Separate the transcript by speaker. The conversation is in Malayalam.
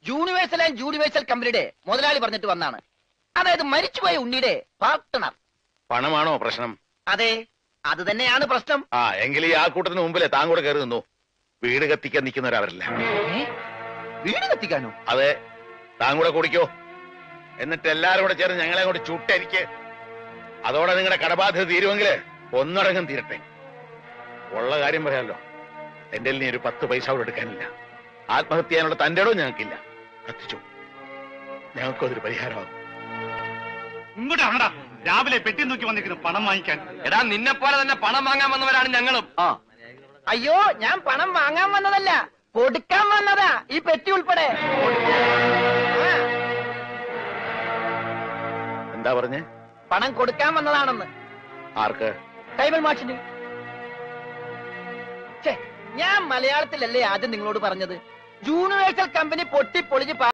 Speaker 1: യൂണിവേഴ്സൽ ആൻഡ് ജൂണിവേഴ്സൽ കമ്പനിയുടെ മുതലാളി പറഞ്ഞിട്ട് വന്നാണ് അതായത് മരിച്ചുപോയ ഉണ്ണിയുടെ പാർട്ട്ണർ
Speaker 2: പണമാണോ പ്രശ്നം
Speaker 1: അതെ അത് തന്നെയാണ് പ്രശ്നം
Speaker 2: ആ എങ്കിൽ ഈ ആൾക്കൂട്ടത്തിന് മുമ്പിലെ താൻ കൂടെ കയറി നിന്നു വീട് കത്തിക്കാൻ നിൽക്കുന്നവരവരില്ല
Speaker 1: ഏ? വീട് കത്തിക്കാനോ
Speaker 2: അതെ താൻ കൂടെ കുടിക്കോ എന്നിട്ട് എല്ലാരും കൂടെ ചേർന്ന് ഞങ്ങളെ കൂടെ ചുട്ടരിക്ക് അതോടെ നിങ്ങളുടെ കടബാധ്യത തീരുമെങ്കിൽ ഒന്നടങ്കം തീരട്ടെ ഉള്ള കാര്യം പറയാമല്ലോ എന്റെ നീ ഒരു പത്ത് പൈസ അവിടെ എടുക്കാനില്ല ആത്മഹത്യ ചെയ്യാനുള്ള തന്റെ ഇടവും ഞങ്ങൾക്കില്ല കത്തിച്ചു ഞങ്ങൾക്കും അതൊരു പരിഹാരമാകും
Speaker 3: ഇങ്ങോട്ട് ആണടാ രാവിലെ പെട്ടി നോക്കി വന്നിരിക്കുന്നു പണം വാങ്ങിക്കാൻ
Speaker 4: എടാ നിന്നെ പോലെ തന്നെ പണം വാങ്ങാൻ വന്നവരാണ് ഞങ്ങളും
Speaker 1: ആ അയ്യോ ഞാൻ പണം വാങ്ങാൻ വന്നതല്ല കൊടുക്കാൻ വന്നതാ ഈ പെട്ടി ഉൾപ്പെടെ ആ,
Speaker 2: എന്താ പറഞ്ഞേ
Speaker 1: പണം കൊടുക്കാൻ വന്നതാണെന്ന്
Speaker 2: ആർക്ക്
Speaker 1: കൈമൾ മാഷിന് ഛെ, ഞാൻ മലയാളത്തിലല്ലേ ആദ്യം നിങ്ങളോട് പറഞ്ഞത് യൂണിവേഴ്സൽ കമ്പനി പൊട്ടി പൊളിഞ്ഞ്